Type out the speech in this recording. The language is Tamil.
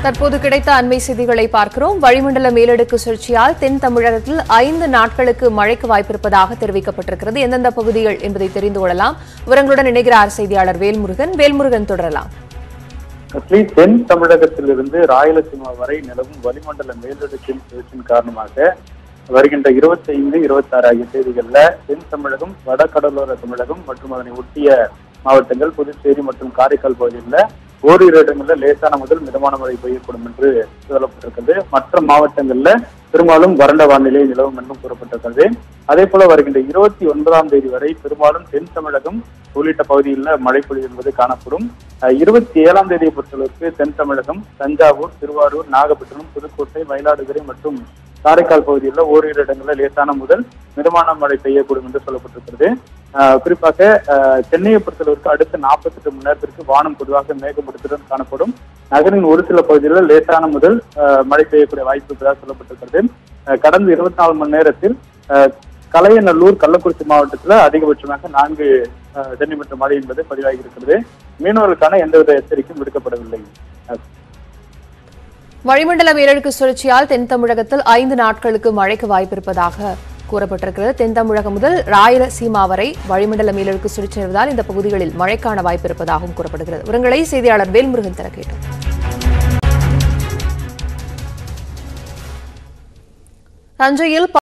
தற்போது கிடைத்த அண்மை செய்திகளை பார்க்கிறோம் வளிமண்டல மேலடுக்கு சுழற்சியால் தென் தமிழகத்தில் ஐந்து நாட்களுக்கு மழைக்கு வாய்ப்பிருப்பதாக தெரிவிக்கப்பட்டிருக்கிறது எந்தெந்த பகுதிகள் என்பதை தெரிந்து கொள்ளலாம் விவரங்களுடன் இணைகிறார் செய்தியாளர் வேல்முருகன் வேல்முருகன் தொடரலாம் ஸ்ரீ தென் தமிழகத்திலிருந்து ராயலசீமா வரை நிலவும் வளிமண்டல மேலடுக்கின் சுழற்சியின் காரணமாக வருகின்ற இருபத்தி ஐந்து இருபத்தி ஆறு ஆகிய தேதிகள்ல தென் தமிழகம் வட கடலோர தமிழகம் மற்றும் அதனை ஒட்டிய மாவட்டங்கள் புதுச்சேரி மற்றும் காரைக்கால் பகுதிகளில் ஓரிரு இடங்களில் லேசான முதல் மிதமான மழை பெய்யக்கூடும் என்று சொல்லப்பட்டிருக்கிறது மற்ற மாவட்டங்கள்ல பெரும்பாலும் வறண்ட வானிலை நிலவும் என்றும் கூறப்பட்டிருக்கிறது அதே போல வருகின்ற இருபத்தி ஒன்பதாம் தேதி வரை பெரும்பாலும் தென் தமிழகம் உள்ளிட்ட பகுதிகளில் மழை பொழிவு என்பது காணப்படும் அஹ் இருபத்தி ஏழாம் தேதியை பொறுத்தளவுக்கு தென் தமிழகம் தஞ்சாவூர் திருவாரூர் நாகப்பட்டினம் புதுக்கோட்டை மயிலாடுதுறை மற்றும் காரைக்கால் பகுதிகளில் ஓரிரு இடங்களில் லேசான முதல் மிதமான மழை பெய்யக்கூடும் என்று சொல்லப்பட்டிருக்கிறது அஹ் குறிப்பாக அஹ் சென்னையை பொறுத்தளவுக்கு அடுத்த நாற்பத்தெட்டு மணி நேரத்திற்கு வானம் பொதுவாக மேகமூட்டத்துடன் காணப்படும் நகரின் ஒரு சில பகுதிகளில் லேசான முதல் அஹ் மழை பெய்யக்கூடிய வாய்ப்பு இருப்பதாக சொல்லப்பட்டிருக்கிறது அஹ் கடந்த இருபத்தி நாலு மணி நேரத்தில் அஹ் கலையநல்லூர் கள்ளக்குறிச்சி மாவட்டத்தில் அதிகபட்சமாக நான்கு அஹ், சென்டிமீட்டர் மழை என்பது பதிவாகி இருக்கிறது மீனவர்களுக்கான எந்தவித எச்சரிக்கையும் விடுக்கப்படவில்லை அஹ், வளிமண்டல மேலடுக்கு சுழற்சியால் தென் தமிழகத்தில் ஐந்து நாட்களுக்கு மழைக்கு வாய்ப்பிருப்பதாக கூறப்பட்டிருக்கிறது தென் தமிழகம் முதல் ராயலசீமா வரை வளிமண்டல மேலடுக்கு சுழற்சி நிலவுவதால் இந்த பகுதிகளில் மழைக்கான வாய்ப்பிருப்பதாகவும் கூறப்படுகிறது விவரங்களை செய்தியாளர் வேல்முருகன் தர கேட்டோம் தஞ்சையில்